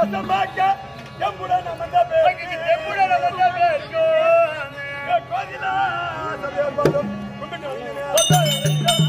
வசமாக்க எம்முடன் அமர்ந்த பேருக்கு எம்முடன் அமர்ந்த பேருக்கு கோதிலா சதேபதம் கும்பிட்டு வந்தேன்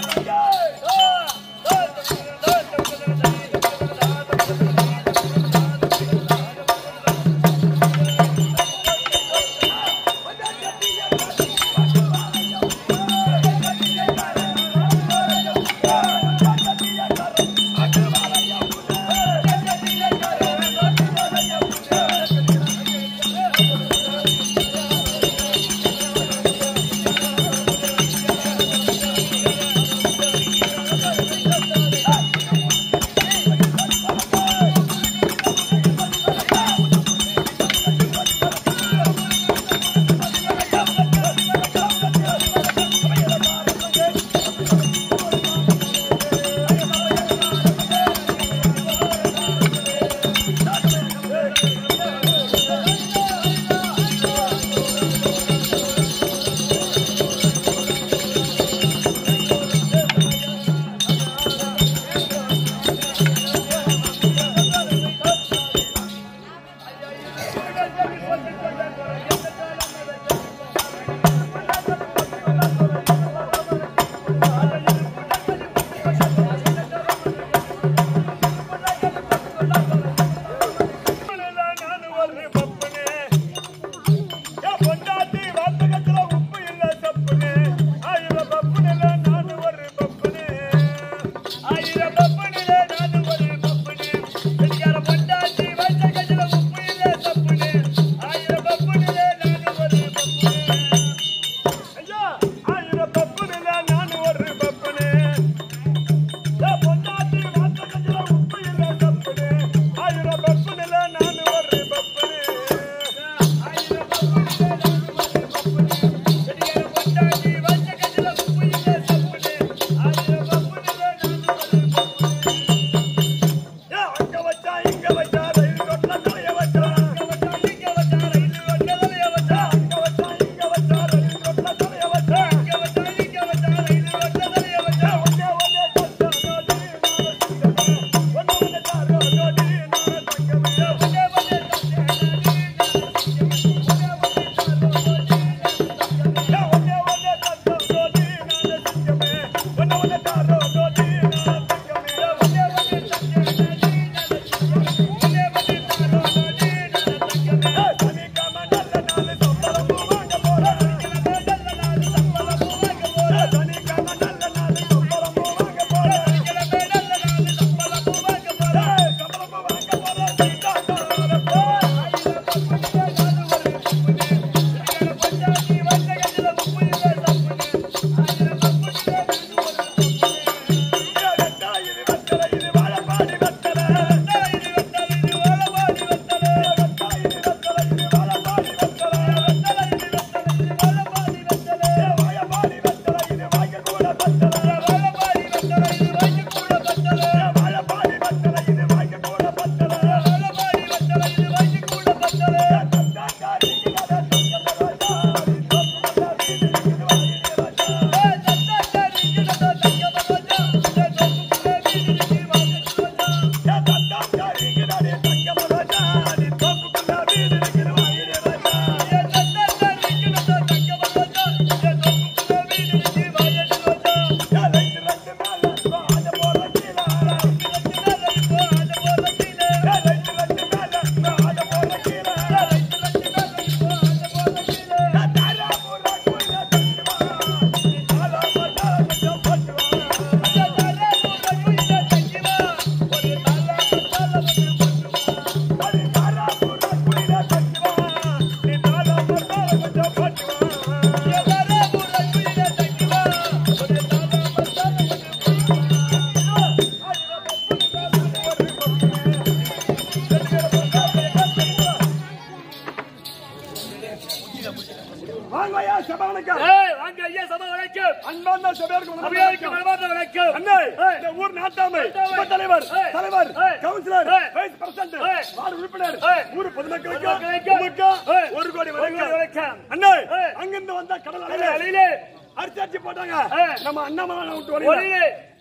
வாங்கய்யா சபாவனுக்கு ஏய், வாங்க ஐயா சபை வரைக்கும் அன்பார்ந்த சபையாருக்கு அபியாருக்கு வணக்கம். மனமார்ந்த வணக்கம் அண்ணே ஏய். இந்த ஊர் நாட்டாமை நாட்டாமை. உப தலைவர் ஏய். தலைவர் ஏய். கவுன்சிலர் ஏய். வைஸ் பிரசிடண்ட் ஏய். வார்டு உறுப்பினர் ஏய். ஊர் பொதுமக்களுக்கு பொதுமக்களுக்கு உமக்கு ஏய். ஒரு கோடி ஒரு கோடி வணக்கம் வணக்கம். அண்ணே ஏய். அங்கிருந்து வந்த கடல் அலையிலே, அலையிலே அலையிலே அரிசாட்சி போட்டாங்க ஏய். நம்ம அண்ணாமலை விட்டு ஒளியிலே. வழியில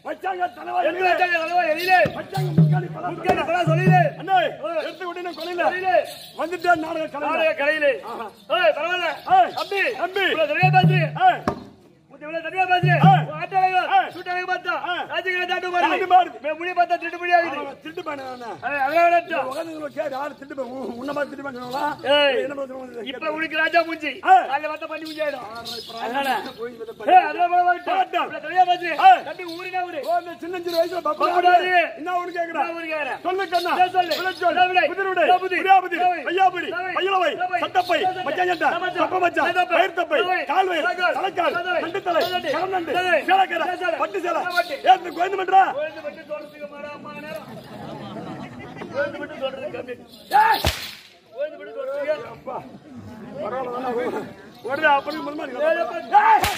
வச்சாங்க தலைவாய் எங்க வச்சாங்க தலைவா எதிலே வச்சாங்க முக்காலி பழம் முக்கிய பல சொல்லிடு அண்ணே எடுத்து விட்டு நான் கொலையில சொல்லிடு வந்துட்டேன் நாடக கலை நாளைய கடையிலே ஏய் பரவாயில்ல ஏய், தம்பி தம்பி. இவ்வளவு சரியா பாத்து ஏய், இவ்வளவு சரியா பாத்து ஏய். ஆட்டலைவா ஏய். சுட்டலை பார்த்தா ஏய். ராஜகிர தாண்டு தாண்டு பாரு பாரு. மே முடி பார்த்தா திட்டு முடி ஆகுது அவன் திருட்டு பையனா அவன? ஏய், அதெல்லாம் வேண்டாம். உட்கார்ந்து கேட்டு யாரு திருட்டு பையன்? உன் உன்னை மாதிரி திருட்டு பையன் சொன்னாங்களா? ஏய். என்ன பண்ணுறது? இப்ப உனக்கு ராஜா மூஞ்சி ஏய். நாங்க பார்த்தா பண்ணி மூஞ்சி ஆயிடும் அதனால போய் இந்த ஏய், பையன். அதெல்லாம் போட மாட்டோம். மாட்டோம். இவ்வளவு சரியா பாத்து ஏய். தம்பி ஊரினா ஊரு ஓ, இந்த சின்னஞ்சிறு வயசுல பப்பு பப்புடாது. என்ன ஊரு கேக்குறா? நான் ஊருக்கு கேக்குறேன். சொல்லு கண்ணா. ஏய், சொல்லு. சொல்லு, சொல்லு. தமிழை. புதிருவிடை, தபுதி. புரியாபுதி, தவை. ஐயாபுரி, தவை. பையலவை, தவை. சட்டப்பை, தவை. மச்சாஞ்சட்டை, தவை. கப்ப மச்சான், தவை. பயிர்த்தப்பை, தவை. கால்வயிறு, தவை. தலைக்கால், தவை. மண்டுத்தலை, தவை. கலநண்டு, தவை. சேலக்கரை, சேலை. பட்டு சேலை. பட்டு. ஏத்து கோயந்து பண்றா? கோயிலுக்கு மட்டும் சொல்றதுக்கு மர அம்மா நேரம். கோயிலுக்கு மட்டும் சொல்றதுக்கு கம்மி. ஏய், கோயிலுக்கு மட்டும் சொல்றதுக்கு அப்பா, பரவாயில்ல, வேணா, ஓடுடா, அப்படி முன்னாடி வா. ஏய்,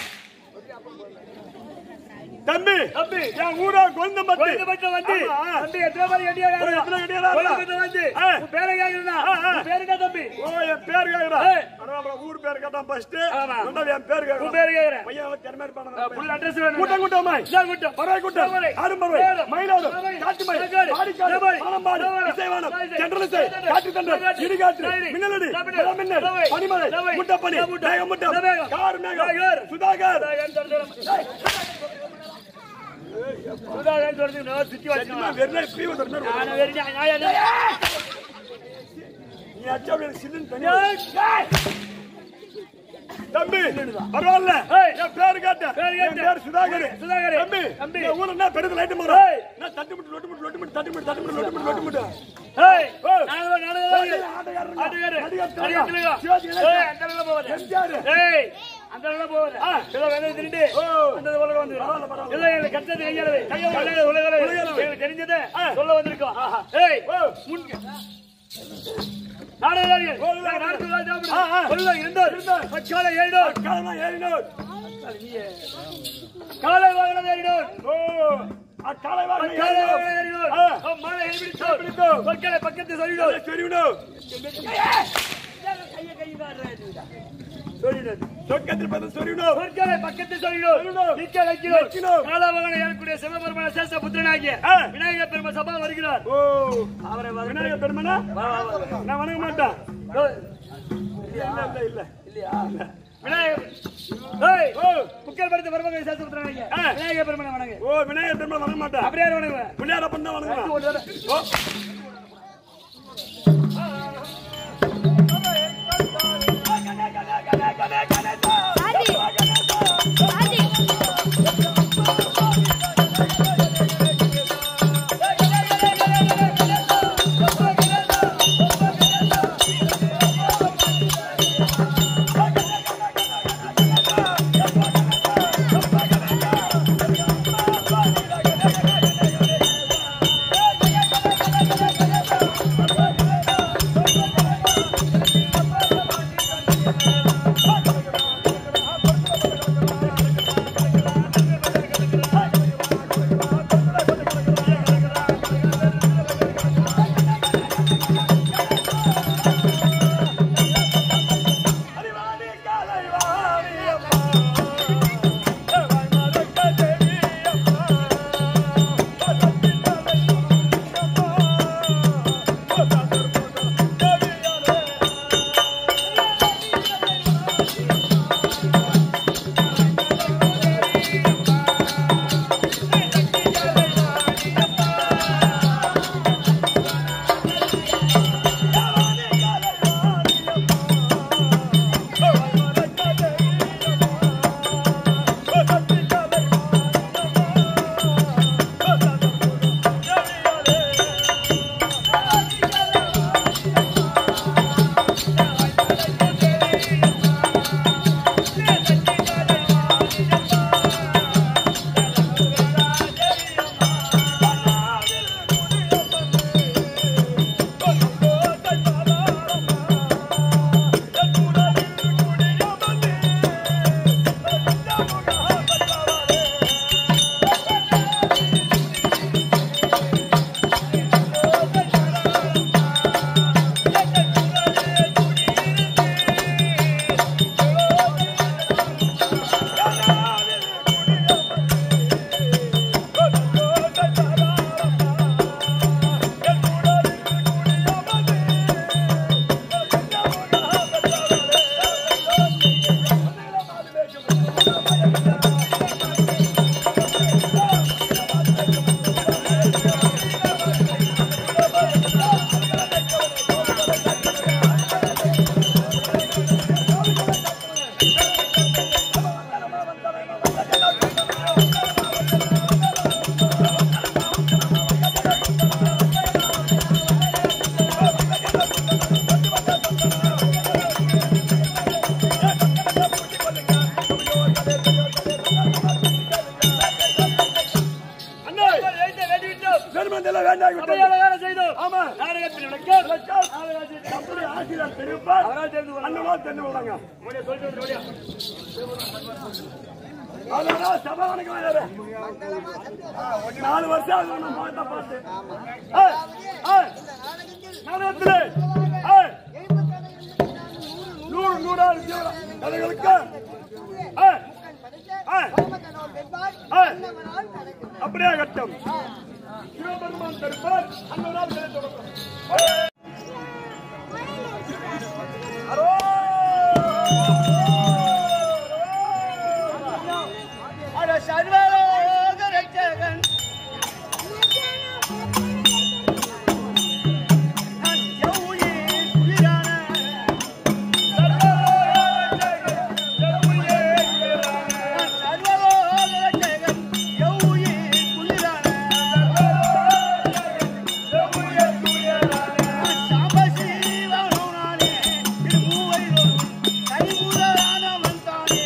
தம்பி தம்பி. என் ஊரா கொழுந்தம்பட்டி. கோயிலுக்கு மட்டும் வந்து ஆமா. தம்பி எத்தனை பேர் கட்டியா ஒரு எத்தனை கட்டியாரா? கோயிலுக்கு மட்டும் வந்து ஆ. உன் பேரை கேக்குறா ஆ, ஆ. உன் பேரு என்ன தம்பி ஓ, என் பேர் கேக்குறா. ஏய். பரவாயில்ல, ஊர் பேர் கேட்டான் first. ஆமா. ரெண்டாவது என் பேர் உன் கேக்குறான். பேரு கேக்குறேன் பையன் அவன் திறமையா இருப்பானா? புள்ள அட்ரஸ் வேணும் கூட்டம் கூட்டமாய் இந்தா கூட்டம் பறவை கூட்டம் பறவை. ஆடும்பறவை மேடம். மயிலாடும் பறவை. காட்டுமயில் காக்காடு. பாடிக்காடு செவ்வாய். வானம்பாடு செவ்வாய். இசைவானம் செவ்வாய். சென்றலிசை செவ்வாய். காற்று தண்டல் செவ்வாய். இடிகாற்று செவ்வாய். மின்னலடி செவ்வாய். பழமின்னல் செவ்வாய். பனிமலை செவ்வாய். முட்டப்பனி செவ்வாய். மேகமுட்டம் செவ்வாய். கார் மேகம் கார். சுதாகர் சுதாகரன் சொல்றேன். சுதாகரன் சொல்றதுக்கு நான் சுத்தி வச்சுக்கணும். வெறும் பீவு தரணும் நான் வெறும் நான் நான் என்ன? நீ அச்சா எனக்கு சில்லுன்னு தனியா தம்பி பரவாயில்ல ஏய். என் பேரு கேட்டேன் பேரு என் கேட்டேன். பேர் சுதாகர் சுதாகர். தம்பி தம்பி. இந்த ஊர்ல என்ன பெருது லைட் மரம் ஏய். நான் தட்டு முட்டு லொட்டு முட்டு லொட்டு முட்டு தட்டு முட்டு தட்டு முட்டு லொட்டு முட்டு லொட்டு முட்டு ஏய், ஏய். நானும் நானும் தான் இருக்கு. ஆட்டக்காரருங்க. ஆட்டுக்காரு. நடிகர் நடிகர் திலகம். சிவாஜி கணேசன். ஏய், அந்த அளவுக்கு போகாத. எம்ஜிஆர். ஏய், அந்த அளவுக்கு போகாத. ஆ. ஏதோ வெள்ளை திருட்டு, ஓ. அந்த உலகம் வந்துடும். பரவாயில்ல, பரவாயில்ல. இல்லை, எங்களுக்கு கெட்டது கையாளது. கையாளது, உலகளவு. உலகளவு. எங்களுக்கு தெரிஞ்சதை ஆ. சொல்ல வந்திருக்கோம். ஏய், ஓ. முன்க- நாடகங்கள். ஓ, நாங்கள் நாடகத்தில் தான் சாப்பிடுவோம். ஆ, ஆ. சொல்லுங்கள், இருந்தார். இருந்தார். பச்சாலை ஏறினோர். காலமா ஏறினோர். காலை வாகனம் ஏறினோர். ஓ, அக்காலை வாங்க காலை ஏறினோர். வாகனம் ஏறினோர். ஆ. அவன் மாலை எறிபிடித்தோர். பிடித்தோர். சொற்களை பக்கத்து சொல்லினோர். அதை சொருவினோர். சொல்லினோர். சொர்க்கத்தில் பார்த்து சொருவினோர். சொற்களை பக்கத்தில் சொல்லினோர். சொல்லினோர். நிற்க வைக்கிறோர். வைக்கிறோர். காலாவகனை ஏறக்கூடிய சிவபெருமான சேஷ புத்திரனாகிய ஆ. விநாயகர் பெருமை சபா வருகிறார் ஓ, அவரை வர- விநாயகர் பெருமனா? வா, வா, வா, வா. நான் வணங்க மாட்டேன். ஓ, இல்ல, இல்ல, இல்ல. இல்லையா விநாயகர் ஏய், ஓ, புக்கல் படுத்த பெருமகன் சேஷ புத்திரனாகிய ஆ. விநாயகர் பெருமனை வணங்கு ஓ, விநாயகர் பெருமனா வணங்க மாட்டேன். அப்படியே வணங்குவேன் பிள்ளையாரப்பன் தான் வணங்குவேன். ஒரு தடவை. ஓ, ஆதி ஆதி ஓ, மண்டல வேண்டாம் விட்டது. சபையால வேலை செய்தோம் ஆமா நாடகத்தில் விளக்கம் விளக்கம். நாடகத்தில் அப்படி ஆசிரியர் தெரிவிப்பார் அவரால் தெரிந்து கொள்ளலாம். அண்ணனால் தெரிந்து கொள்ளாங்க உடைய சொல்லிட்டு வந்து வெளியே. அதனால சபாவனுக்கு வேற நாலு வருஷம் ஆகும் நான் பார்த்தா பார்த்து ஏய், ஏய், நகரத்திலே, ஏய், நூறு நூறாறு ஜீவன கதைகளுக்கு ஏய், ஏய், ஏய், அப்படியே கட்டம் சிவபெருமான் தருப்பார் அந்த நாள் கிடைத்து கொடுக்கும். அட சர்வலோக ரட்சகன் நான் எவ்வுயே குளிரான நான் சர்வலோக ரட்சகன் எவ்வுயே குளிரான சாம்பசிவனுனாலே திருமூவையிலும் கைமுதலானவன் தானே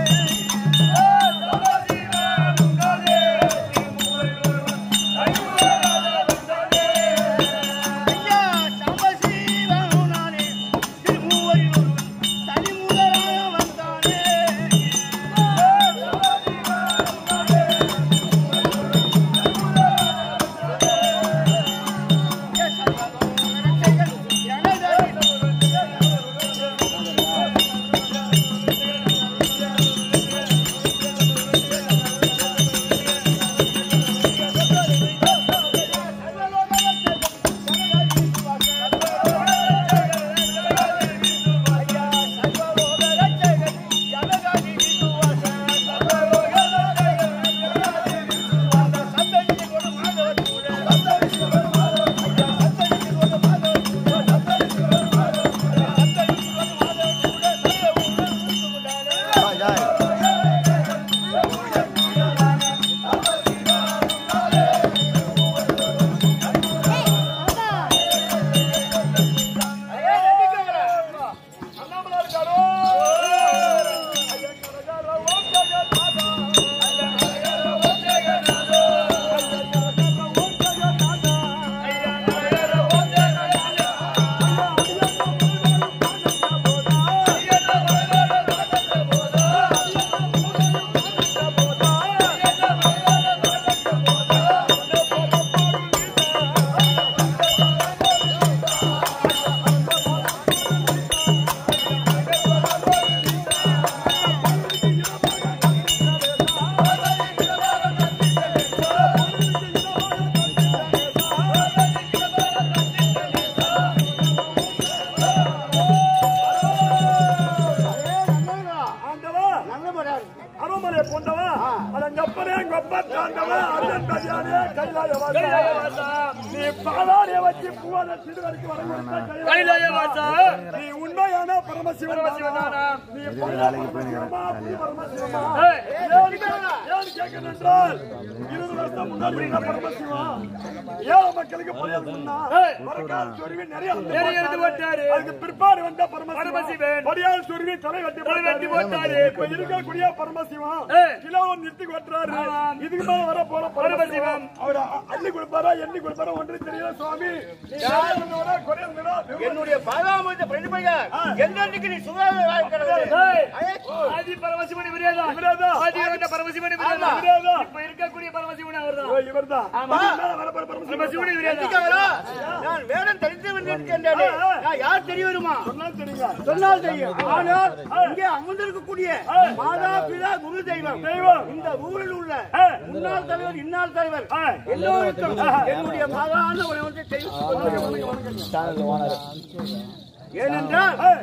ஐயா சாம்பசிவனுனாலே திருமூவையிலும் தனிமுதலானவன் தானே ஆண்டவா அரண்மனை போன்றவா அதங்கப்பனே கொப்ப தாண்டவா அண்ணன் கல்யாணே கைலாய வாசா நீ பாலாடைய வச்சு பூவாத சிறுவருக்கு வர கொடுத்த கைலாய வாசா. நீ உண்மையான பரமசிவன் பரமசிவனானா? நீ பரமசிவமா, அப்படி பரமசிவமா? ஏய், ஏன் ஏன் கேட்கிறேன் என்றால், இருபது வருஷம் முன்னாடி இருந்த பரமசிவம் ஏழை மக்களுக்கு புரியல் சொன்னா ஏய். மரக்கால் சொருவி நிறைய அறுத்து நிறைய அறுத்து போட்டாரு. அதுக்கு பிற்பாடு வந்த பரமசிவம் பரமசிவன். படியால் சொருவி தலை வெட்டி தலை வெட்டி போட்டாரு. இப்ப இருக்கக்கூடிய பரமசிவம் ஏய். கிலோவை நிறுத்தி கொட்டுறாரு ஆமாம். இதுக்கு மேல வர போற பரமசிவம். அவர் அள்ளி கொடுப்பாரா எண்ணி கொடுப்பாரா ஒன்று தெரியல சுவாமி யார் குறையா என்னுடைய பாதாமத்தை பிரதிபலிக்க என்னன்னைக்கு நீ சுகாதார ஏய், ஆதி பரமசிவன் இவரேதான். இவரேதான். ஆதி ஆண்ட பரமசிவன் இவரேதான். இவரேதான். இப்ப இருக்கக்கூடிய பரமசிவன் அவர்தான். ஓ, இவர்தான் இதுக்கு மேல வர போற பரமசிவம் பரமசிவன் இவரேதான். நான் வேடம் தரித்து வந்திருக்கின்றேனே நான் யார் தெரியுமா சொன்னா தெரியுங்க சொன்னால் தெரியும் ஆனால் இங்கே அமர்ந்திருக்கக்கூடிய மாதா பிதா குரு தெய்வம் தெய்வம். இந்த ஊரில் உள்ள ஏய். முன்னாள் தலைவர் இன்னாள் தலைவர் ஏய். எல்லோருக்கும் என்னுடைய மாதான உணவத்தை தெரிவித்துக் ஏனென்றால் ஏய்,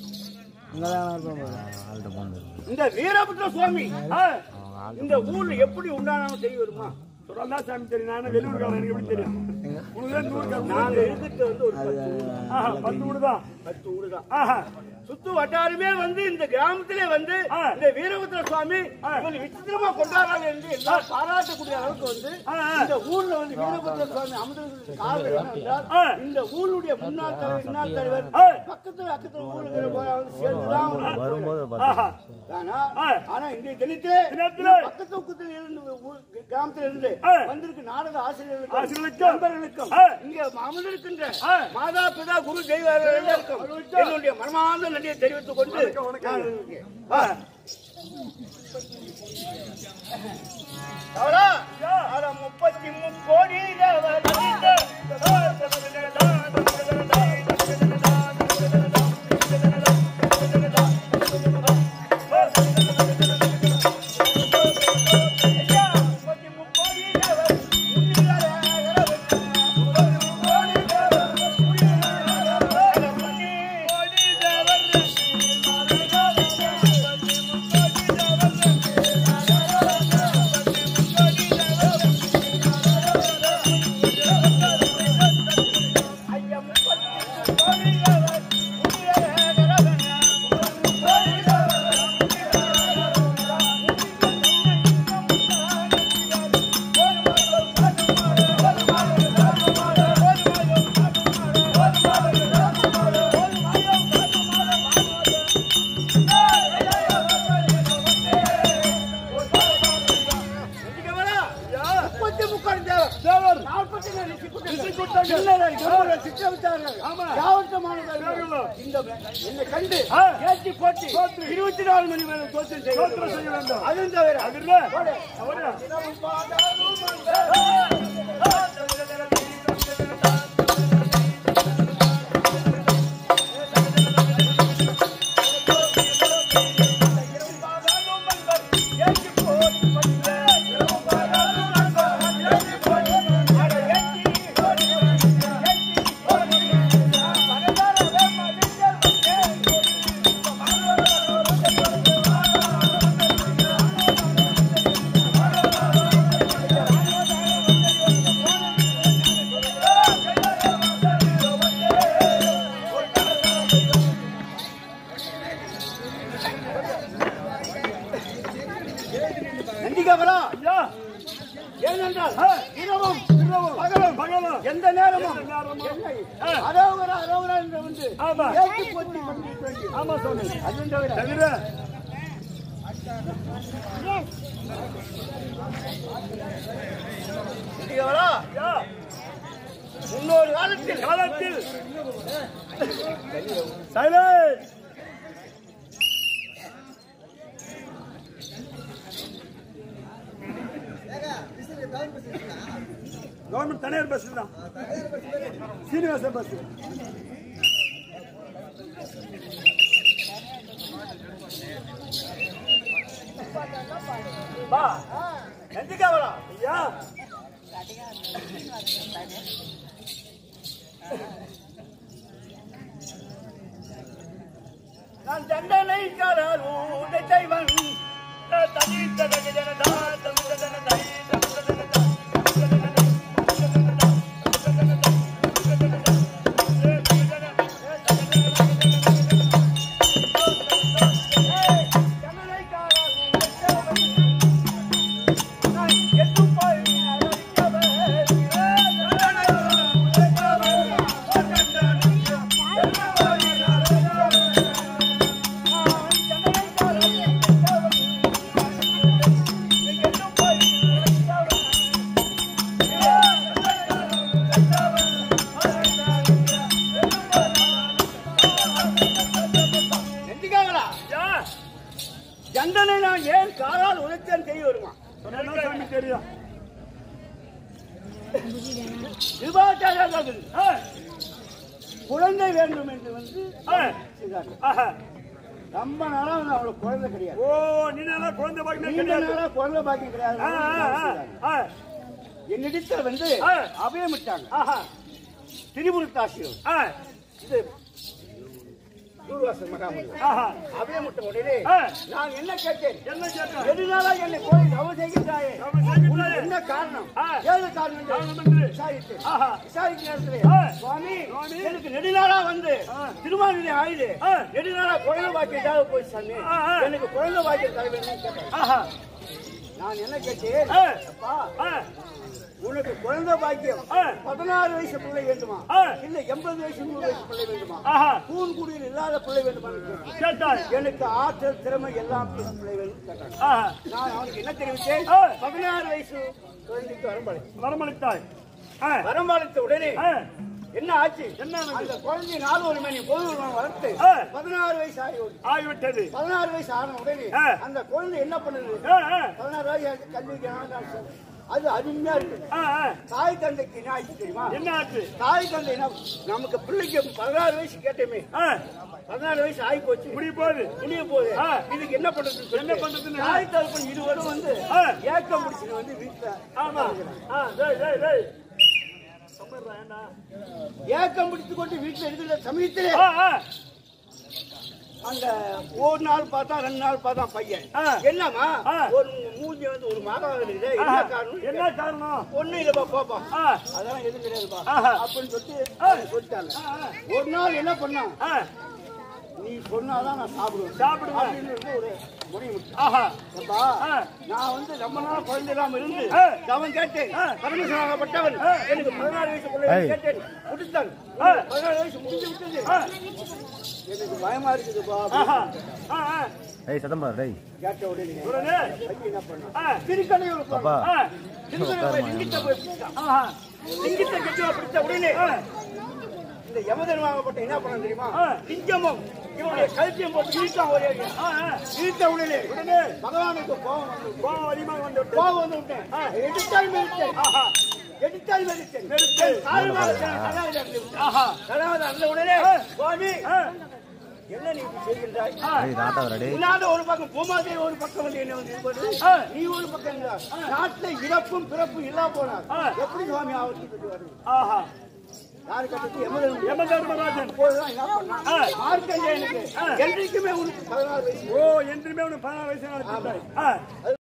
இந்த வீரபுத்திர சுவாமி ஏய். இந்த ஊர்ல எப்படி உண்டானாலும் தெரிய வருமா சொன்னா சாமி தெரியும் நான் வெளியூர்காரன் எனக்கு எப்படி தெரியும் உனக்கு தான் இந்த ஊர்க்காரன் நாங்க இருக்கிறது வந்து ஒரு பத்து ஊர். ஆஹா, பத்து வீடு தான் பத்து ஊரு தான் ஆஹா. சுத்து வட்டாரமே வந்து இந்த கிராமத்திலே வந்து ஆ. இந்த வீரபத்ர சுவாமி இவங்க விசித்திரமா கொண்டாடுறாங்க என்று எல்லாம் பாராட்டக்கூடிய அளவுக்கு வந்து ஆ, ஆ. இந்த ஊர்ல வந்து வீரபத்ர சுவாமி அமர்ந்ததற்கு காரணம் என்னவென்றால் ஆ. இந்த ஊருடைய முன்னாள் தலைவர் இன்னாள் தலைவர் ஆ. பக்கத்துல அக்கத்துல ஊருங்கிற போல வந்து சேர்ந்துதான் ஒரு ஆஹா. ஆனா ஆ. ஆனா இன்றைய தினத்திலே தினத்திலே பக்கத்து பக்கத்தில் இருந்து ஊர் கிராமத்தில் இருந்து ஆ. வந்திருக்கு நாடக ஆசிரியர்களுக்கும் ஆசிரியர்களுக்கும், நண்பர்களுக்கும் ஆ. இங்க அமர்ந்திருக்கின்ற ஆ. மாதா பிதா குரு தெய்வ அனைவருக்கும் என்னுடைய மனமார்ந்த நன்றியை தெரிவித்துக் கொண்டு வணக்கம், வணக்கம். நான் இருக்கேன். ஆ. அவரா? அட முப்பத்தி முக்கோடி தேவர் முப்பத்தி முக்கோடி தேவர் முப்பத்தி முக்கோடி தேவர் தேவர். நாற்பத்தி நாலு ரிஷிக்கூட்டங்கள். ரிஷிக்கூட்டங்கள். சில்லறை, கருவறை, சிற்றவித்தார்கள். ஆமா. யாவற்றமானவர்கள். தேவர்கள். இந்த என்னை கண்டு ஆ. ஏற்றி போற்றி போற்றி. இருபத்தி நாலு மணி நேரம் தோற்றம் செய்ய தோற்றம் வேண்டும். செய்ய வேண்டும். அதுவும் தவிர அதில்ல. போடு. அவரு. நந்திகாபரா ஐயா. ஏனென்றால் ஆ. இரவும் இரவும், பகலும் பகலும், எந்த நேரமும் எந்த நேரமும். என்னை ஆ. அரோகரா அரோகரா என்று வந்து ஆமா. ஏற்றி போற்றி கொண்டிருக்க வேண்டும். ஆமா சுவாமி. அதுவும் தவிர தவிர நந்திகாபரா ஐயா, முன்னொரு காலத்தில் காலத்தில் சைலன்ஸ் கவர்மெண்ட் தனியார் பஸ் தான் சீனிவாசன் பஸ் பா நந்திகாபரா ஐயா நான் தண்டனைக்காரர் உன்னை தெய்வன் தண்டனைக்காரர் உன்னை தெய்வன் நான் எட்டும் போய் நெஞ்சுக்காங்களா ஐயா தண்டனை நான் ஏன் காலால் உழைத்தேன் தெரிய வருமா சொன்னா சாமி தெரியும் விபாச்சாரர்கள் ஆ, குழந்தை வேண்டும் என்று வந்து ஆ, செய்தார்கள். ஆஹா. ரொம்ப நாளா வந்து அவளுக்கு குழந்தை கிடையாது ஓ நீ நல்லா குழந்தை பாக்கியம் நீண்ட கிடையாது நாளா குழந்தை பாக்கியம் கிடையாது ஆ, ஆ, ஆ, ஆ. என்னிடத்தில் வந்து ஆ. அபயமிட்டாங்க ஆஹா. திரிபுரத்தாசியம் ஆ, இது தூர்வாசல் மகாமணி ஆஹா. அபயமுட்ட உடனே ஆ. நான் என்ன கேட்டேன் என்ன கேட்டார்? எதனால என்னை கோயில் தவம் செய்கின்றாயே தவம் செய்கின்றாயே. உனக்கு என்ன காரணம் ஆ. ஏது காரணம் காரணம் என்று என்று. விசாரித்தேன் ஆஹா. விசாரிக்கும் நேரத்திலே ஆ. சுவாமி சுவாமி. எனக்கு நெடுநாளா வந்து ஆ. திருமாநிலை ஆயுது ஆ. நெடுநாளா குழந்தை பாக்கியம் இல்லாத போய் சாமி ஆ, ஆ. எனக்கு குழந்தை பாக்கியம் தர வேண்டும் கேட்டேன் ஆஹா. நான் என்ன கேட்டேன் ஆ. அப்பா ஆ. உனக்கு குழந்தை பாக்கியம் ஆ. பதினாறு வயசு பிள்ளை வேண்டுமா ஆ. இல்ல எண்பது வயசு நூறு வயசு பிள்ளை வேண்டுமா ஆஹா. கூன்குடியில் இல்லாத பிள்ளை வேண்டுமா கேட்டேன். கேட்டார். எனக்கு ஆற்றல் திறமை எல்லாம் பிள்ளை வேண்டும் கேட்டான் ஆஹா. நான் அவனுக்கு என்ன தெரிவித்தேன் ஆ. பதினாறு வயசு குழந்தைக்கு வரம்பளை வரமளித்தாய். ஆ. வரம்பளித்த உடனே ஆ. என்ன ஆச்சு என்ன ஆனது? அந்த குழந்தை நாலு ஒரு மணி பொது வளர்த்து ஆ. பதினாறு வயசு ஆகி ஓடி. ஆகிவிட்டது. பதினாறு வயசு ஆன உடனே ஆ. அந்த குழந்தை என்ன பண்ணுது ஆ, ஆ. பதினாறு வயசு கல்விக்கு ஆனா அது அருமையா இருக்கு ஆ, ஆ. தாய் தந்தைக்கு என்ன ஆச்சு தெரியுமா என்ன ஆச்சு? தாய் தந்தை என்ன நமக்கு பிள்ளைக்கு பதினாறு வயசு கேட்டோமே ஆ. பதினாறு வயசு ஆகி போச்சு முடிய போகுது. முடிய போகுது ஆ. இதுக்கு என்ன பண்றது என்ன பண்றதுன்னு? தாய் தகப்பன் இருவரும் வந்து ஆ. ஏக்கம் முடிச்சுட்டு வந்து வீட்டுல ஆமா. ஆ, டேய், டேய், டேய். சும்மாடுறா, ஏன்டா? ஏக்கம் பிடித்து கொண்டு வீட்டுல இருக்கிற சமயத்திலே ஆ, ஆ. அந்த ஒரு நாள் பார்த்தா ரெண்டு நாள் பார்த்தா பையன் ஆ. என்னம்மா ஆ. ஒரு மூஞ்சி வந்து ஒரு மாதம் இருக்குது என்ன ஆஹா. காரணம் என்ன காரணம்? ஒண்ணு இல்லப்பா பாப்பா ஆ. அதெல்லாம் எதுவும் கிடையாதுப்பா ஆஹா. அப்படின்னு சொல்லிட்டு ஆ. சொல்லிட்டாங்க ஆ, ஆ. ஒரு நாள் என்ன பண்ணான் ஆ. நீ சொன்னாதான் நான் சாப்பிடுவேன் சாப்பிடுவேன். அப்படின்னு இருந்து ஒரு முடிவு விட்டான். ஆஹா. அப்பா ஆ. நான் வந்து ரொம்ப நாள் குழந்தை இல்லாம இருந்து ஆ. அவன் கேட்டேன் ஆ. பரமேஸ்வரப்பட்டவன் ஆ. எனக்கு பதினாறு வயசு பிள்ளை கேட்டேன் கொடுத்தான் ஆ. பதினாறு வயசு முடிஞ்சு விட்டது ஆ. எனக்கு பயமா இருக்குதுப்பா ஆஹா. ஆ, ஆ. ஏய் சத்தம் பாரு டேய் கேட்ட உடனே உடனே, பையன் என்ன பண்ணான் ஆ. திருக்கடையூர் அப்பா ஆ. திருக்கடை போய் லிங்கத்தை போய் பிடிச்சான். ஆஹா. லிங்கத்தை கெட்டுவா பிடிச்ச உடனே ஆ. இந்த யமதன் வாங்கப்பட்ட என்ன பண்ண தெரியுமா ஆ. லிங்கமும் இவனுடைய கழுத்தையும் போட்டு இழுத்தான் ஒரே அடியா. ஆ, ஆ. இழுத்த உடனே உடனே, பகவானுக்கு கோபம் வந்து கோபம் அதிகமாக வந்து விட்டது. கோபம் வந்து விட்டேன் எடுத்தால் மெரித்தேன் ஆஹா. எடுத்தால் மெரித்தேன் வெறுத்து. கால் மேல கடாவது அறுந்து விட்டேன். ஆஹா. கடாவது அந்த உடனே ஆ. சுவாமி ஆ. என்ன நீ இப்படி செய்கின்றாய் ஆ. டேய் நாட்டாதடா டேய் உன்னாத ஒரு பக்கம் பூமாதேவி ஒரு பக்கம் வந்து என்ன வந்து இருப்பது ஆ. நீ ஒரு பக்கம் இருந்தா நாட்டுல இறப்பும் பிறப்பும் இல்லா போனார் ஆ. எப்படி சுவாமி ஆவர்த்தி வருது ஆஹா. யாரு கட்டத்து எமதன் யம தர்மராஜன். அப்போதுதான் என்ன பண்ணான் ஆ. மார்க்கண்டேயனுக்கு ஆ. என்றைக்குமே உனக்கு பதினாறு வயசு ஓ என்றுமே உனக்கு பதினாறு வயசு ஆ